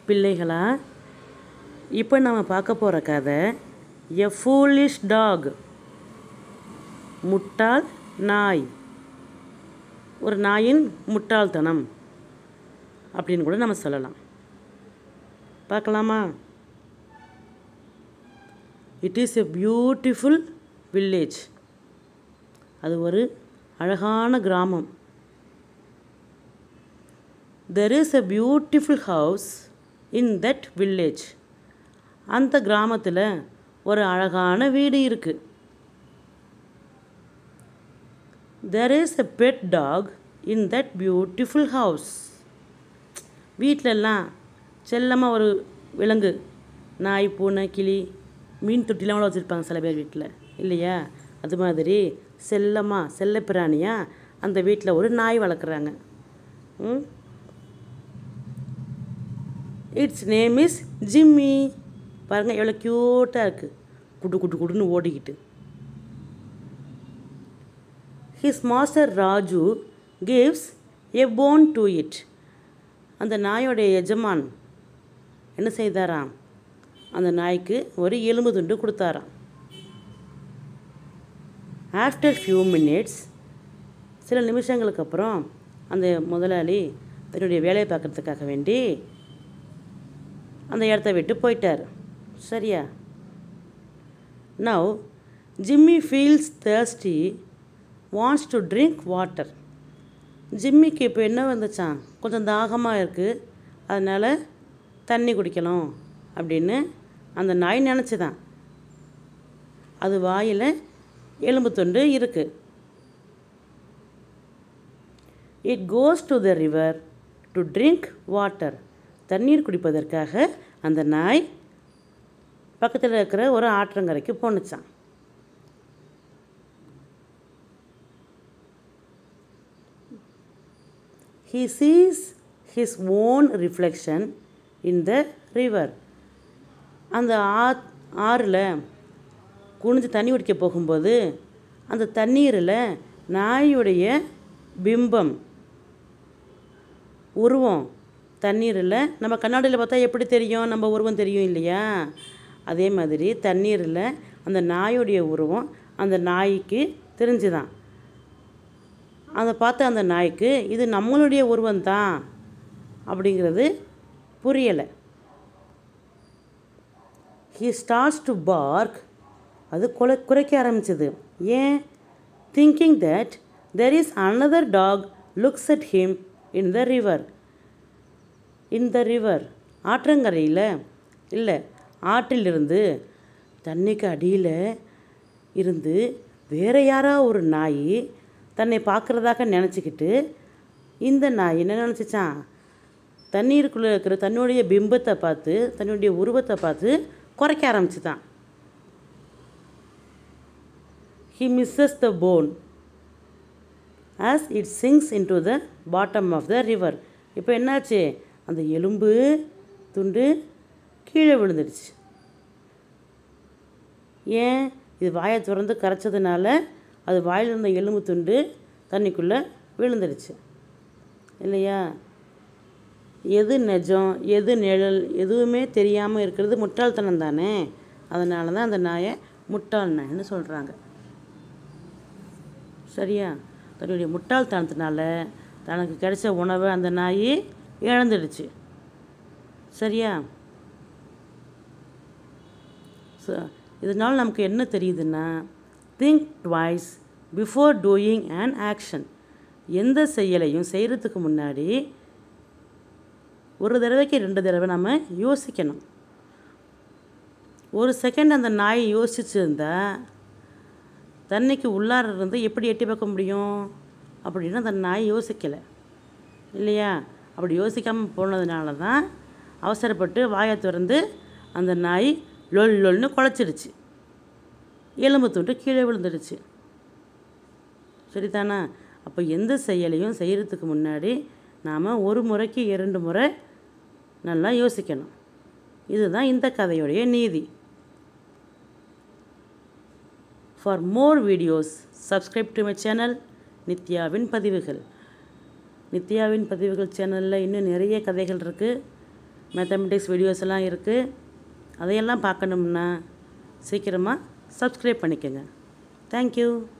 பிள்ளைகளா இப்போ நம்ம பார்க்க போகிற கதை எ ஃபூலிஷ் டாக் முட்டாள் நாய் ஒரு நாயின் முட்டாள்தனம் அப்படின்னு கூட நம்ம சொல்லலாம் பார்க்கலாமா it is a beautiful village அது ஒரு அழகான கிராமம் there is a beautiful house in that village அந்த கிராமத்தில் ஒரு அழகான வீடு இருக்குது there is a pet dog in that beautiful house வீட்டிலெல்லாம் செல்லமாக ஒரு விலங்கு நாய் பூனை கிளி மீன் தொட்டிலாம் கூட வச்சுருப்பாங்க சில பேர் வீட்டில் இல்லையா அது மாதிரி செல்லமாக செல்லப்பிராணியாக அந்த வீட்டில் ஒரு நாய் வளர்க்குறாங்க ம் இட்ஸ் நேம் இஸ் ஜிம்மி பாருங்கள் எவ்வளோ க்யூட்டாக இருக்குது குடு குடு குடுன்னு ஓடிக்கிட்டு his master Raju gives a bone to it அந்த நாயோடைய எஜமான் என்ன செய்தாராம் அந்த நாய்க்கு ஒரு எலும்பு துண்டு கொடுத்தாராம் ஆஃப்டர் ஃபியூ மினிட்ஸ் சில நிமிஷங்களுக்கு அப்புறம் அந்த முதலாளி தன்னுடைய வேலையை பார்க்குறதுக்காக வேண்டி அந்த இடத்த விட்டு போயிட்டார் சரியா now Jimmy feels thirsty wants to drink water ஜிம்மிக்கு இப்போ என்ன வந்துச்சான் கொஞ்சம் தாகமாக இருக்குது அதனால் தண்ணி குடிக்கணும் அப்படின்னு அந்த நாய் நினச்சிதான் அது வாயில் எலும்பு துண்டு இருக்குது it goes to the river to drink water தண்ணீர் குடிப்பதற்காக அந்த நாய் பக்கத்தில் இருக்கிற ஒரு ஆற்றங்கரைக்கு போணுச்சான் he sees his own reflection in the river அந்த ஆ ஆறில் குனிஞ்சு தண்ணி குடிக்க போகும்போது அந்த தண்ணீரில் நாயுடைய பிம்பம் உருவம் தண்ணீரில் நம்ம கண்ணாடியில் பார்த்தா எப்படி தெரியும் நம்ம உருவம் தெரியும் இல்லையா அதே மாதிரி தண்ணீரில் அந்த நாயுடைய உருவம் அந்த நாய்க்கு தெரிஞ்சுதான் அதை பார்த்த அந்த நாய்க்கு இது நம்மளுடைய உருவம் தான் அப்படிங்கிறது புரியலை ஹி ஸ்டார்ட்ஸ் டு பார்க் அது குலை குறைக்க ஆரம்பிச்சது ஏன் thinking that there is another dog looks at him in the river in the river ஆற்றங்கரையில் இல்லை ஆற்றிலிருந்து தண்ணிக்கு அடியில் இருந்து வேறு யாரோ ஒரு நாய் தன்னை பார்க்குறதாக நினச்சிக்கிட்டு இந்த நாய் என்ன நினச்சிச்சான் தண்ணீருக்குள்ளே இருக்கிற தன்னுடைய பிம்பத்தை பார்த்து தன்னுடைய உருவத்தை பார்த்து குறைக்க ஆரம்பிச்சுதான் he misses the bone as it sinks in to the bottom of the river இப்போ என்னாச்சு அந்த எலும்பு துண்டு கீழே விழுந்துடுச்சு ஏன் இது வாயை திறந்து கரைச்சதுனால அது வாயில் இருந்த எலும்பு துண்டு தண்ணிக்குள்ளே விழுந்துடுச்சு இல்லையா எது நிஜம் எது நிழல் எதுவுமே தெரியாமல் இருக்கிறது முட்டாள்தனம் தானே அதனால தான் அந்த நாயை முட்டாள் நாய்னு சொல்கிறாங்க சரியா தன்னுடைய முட்டாள்தனத்தினால தனக்கு கிடைச்ச உணவை அந்த நாய் இழந்துடுச்சு சரியா ஸோ இதனால் நமக்கு என்ன தெரியுதுன்னா think twice before doing and action எந்த செயலையும் செய்கிறதுக்கு முன்னாடி ஒரு தடவைக்கு ரெண்டு தடவை நம்ம யோசிக்கணும் ஒரு செகண்ட் அந்த நாய் யோசிச்சிருந்தா தண்ணிக்கு உள்ளார இருந்து எப்படி எட்டி பார்க்க முடியும் அப்படின்னு அந்த நாய் யோசிக்கலை இல்லையா அப்படி யோசிக்காமல் போனதுனால தான் அவசரப்பட்டு வாயை திறந்து அந்த நாய் லொல் லொல்னு குழச்சிடுச்சு எலும்பு துண்டு கீழே விழுந்துடுச்சு சரிதானா அப்போ எந்த செயலையும் செய்கிறதுக்கு முன்னாடி நாம் ஒரு முறைக்கு இரண்டு முறை நல்லா யோசிக்கணும் இதுதான் இந்த கதையுடைய நீதி for more videos subscribe to my channel நித்யாவின் பதிவுகள் நித்யாவின் பதிவுகள் சேனலில் இன்னும் நிறைய கதைகள் இருக்குது மேத்தமெட்டிக்ஸ் வீடியோஸ் எல்லாம் இருக்குது அதையெல்லாம் பார்க்கணும்னா சீக்கிரமாக சப்ஸ்கிரைப் பண்ணிக்கோங்க தேங்க்யூ